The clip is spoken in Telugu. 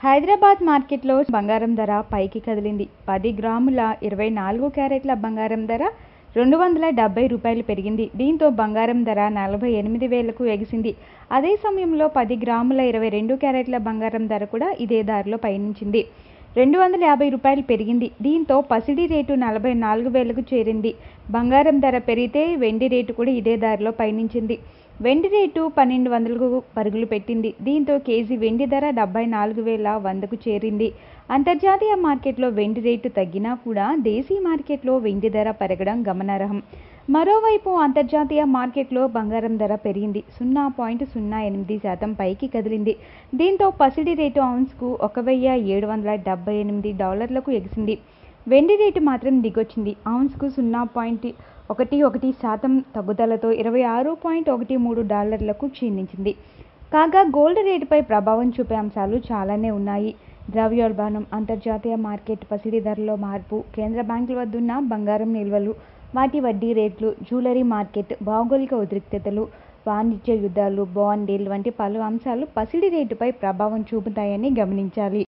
హైదరాబాద్ మార్కెట్లో బంగారం ధర పైకి కదిలింది పది గ్రాముల ఇరవై నాలుగు క్యారెట్ల బంగారం ధర రెండు వందల డెబ్బై రూపాయలు పెరిగింది దీంతో బంగారం ధర నలభై ఎనిమిది వేలకు ఎగిసింది అదే సమయంలో పది గ్రాముల ఇరవై రెండు క్యారెట్ల బంగారం ధర కూడా ఇదే దారిలో పయనించింది రెండు వందల యాభై రూపాయలు పెరిగింది దీంతో పసిడి రేటు నలభై నాలుగు వేలకు చేరింది బంగారం ధర పెరిగితే వెండి రేటు కూడా ఇదే దారిలో పయనించింది వెండి రేటు పన్నెండు వందలకు పరుగులు పెట్టింది దీంతో కేజీ వెండి ధర డెబ్బై నాలుగు వేల వందకు చేరింది అంతర్జాతీయ మార్కెట్లో వెండి రేటు తగ్గినా కూడా దేశీయ మార్కెట్లో వెండి ధర పెరగడం గమనార్హం మరోవైపు అంతర్జాతీయ మార్కెట్లో బంగారం ధర పెరిగింది సున్నా పాయింట్ సున్నా ఎనిమిది శాతం పైకి కదిలింది దీంతో పసిడి రేటు ఔన్స్కు ఒక వెయ్యి ఏడు వందల డెబ్బై ఎనిమిది డాలర్లకు ఎగిసింది వెండి రేటు మాత్రం దిగొచ్చింది ఔన్స్కు సున్నా పాయింట్ ఒకటి ఒకటి శాతం తగ్గుదలతో ఇరవై ఆరు పాయింట్ ఒకటి మూడు డాలర్లకు క్షీణించింది కాగా గోల్డ్ రేటుపై ప్రభావం చూపే అంశాలు చాలానే ఉన్నాయి ద్రవ్యోల్బణం అంతర్జాతీయ మార్కెట్ పసిడి ధరలో మార్పు కేంద్ర బ్యాంకుల వద్దున్న బంగారం నిల్వలు వాటి వడ్డీ రేట్లు జ్యువెలరీ మార్కెట్ భౌగోళిక ఉద్రిక్తతలు వాణిజ్య యుద్ధాలు బాండ్ డీల్ వంటి పలు అంశాలు పసిడి రేటుపై ప్రభావం చూపుతాయని గమనించాలి